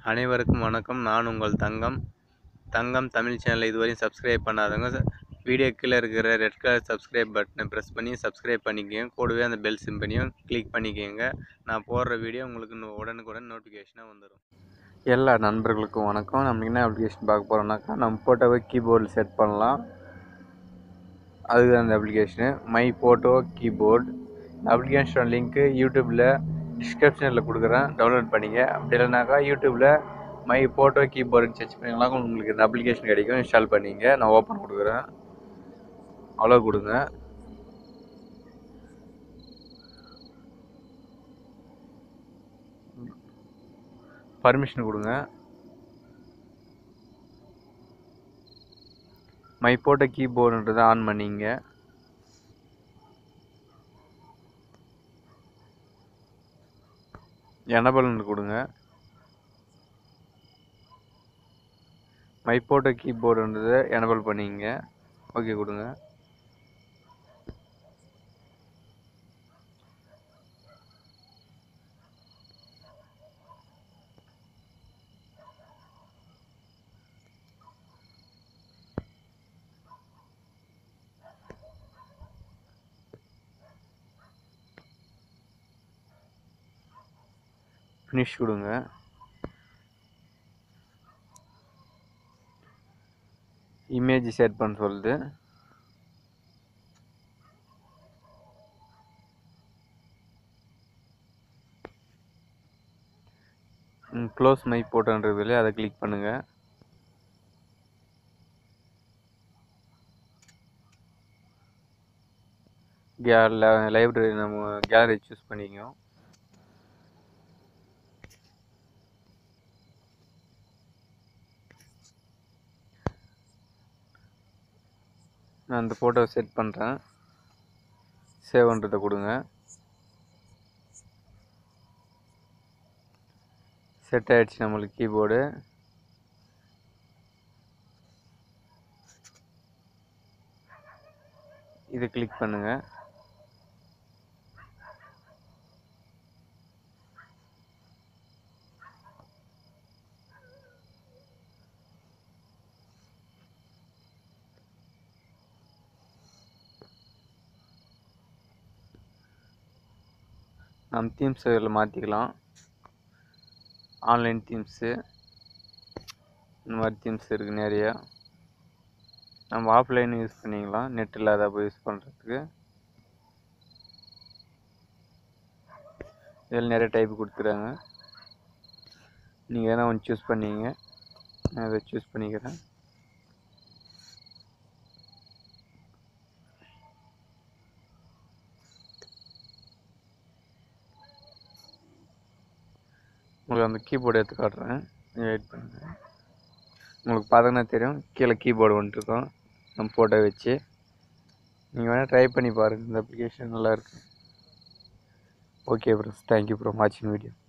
அனைவருக்கும் வணக்கம் நான் உங்கள் தங்கம் தங்கம் தமிழ் சேனலை இதுவரையும் சப்ஸ்கிரைப் பண்ணாதவங்க ச- வீடியோ கீழே இருக்கிற ரெட் கலர் சப்ஸ்கிரைப் பட்டனை ப்ரெஸ் பண்ணி சப்ஸ்கிரைப் பண்ணிக்கோங்க கூடவே அந்த பெல் சிம்பனியும் கிளிக் பண்ணிக்கோங்க நான் போடுற வீடியோ உங்களுக்கு நோ- உடனுக்குடன் நோட்டிஃபிகேஷனாக வந்துடும் எல்லா நண்பர்களுக்கும் வணக்கம் நம்ம என்ன அப்ளிகேஷன் பார்க்க போகிறோம்னாக்கா நம்ம ஃபோட்டோவை கீபோர்டில் செட் பண்ணலாம் அதுதான் அந்த application my photo keyboard application link யூடியூப்பில் டிஸ்கிரிப்ஷனில் கொடுக்குறேன் டவுன்லோட் பண்ணிங்க அப்படி இல்லைனாக்கா யூடியூப்பில் மை ஃபோட்டோ கீபோர்டுன்னு சர்ச் பண்ணிங்கன்னா உங்களுக்கு இந்த அப்ளிகேஷன் கிடைக்கும் இன்ஸ்டால் பண்ணிங்க நான் ஓப்பன் கொடுக்குறேன் அவ்வளோ கொடுங்க பர்மிஷன் கொடுங்க மை ஃபோட்டோ கீபோர்டுன்றதை ஆன் பண்ணிங்க எனபல்னு கொடுங்க மை ஃபோட்டோ கீபோர்டுன்றதை எனபிள் பண்ணிங்க ஓகே கொடுங்க ஃபினிஷ் கொடுங்க இமேஜ் செட் பண்ண சொல்லுது க்ளோஸ் மை போட்டோன்றதுல அதை கிளிக் பண்ணுங்க லைப்ரரி நம்ம கேலரி சூஸ் பண்ணிக்கோ நான் அந்த ஃபோட்டோவை செட் பண்ணுறேன் சேவ்ன்றதை கொடுங்க செட் ஆயிடுச்சு நம்மளுக்கு கீபோர்டு இதை கிளிக் பண்ணுங்க நம்ம தீம்ஸ் இதில் மாற்றிக்கலாம் ஆன்லைன் தீம்ஸு இந்த மாதிரி தீம்ஸ் இருக்குது நிறையா நம்ம ஆஃப்லைன் யூஸ் பண்ணிக்கலாம் நெட் இல்லாதப்போ யூஸ் பண்ணுறதுக்கு இதில் நிறைய டைப் கொடுத்துறாங்க நீங்கள் எதனா ஒன்று சூஸ் பண்ணிங்க நான் இதை சூஸ் பண்ணிக்கிறேன் உங்களுக்கு அந்த கீபோர்டு எடுத்து காட்டுறேன் வெயிட் பண்ணுங்கள் உங்களுக்கு பார்த்தோன்னா தெரியும் கீழே கீபோர்டு வந்துட்டுருக்கோம் நம்ம ஃபோட்டோ வச்சு நீங்கள் வேணால் ட்ரை பண்ணி பாருங்கள் இந்த அப்ளிகேஷன் நல்லாயிருக்கு ஓகே ப்ரோ தேங்க்யூ ப்ரோ வாட்சிங் வீடியோ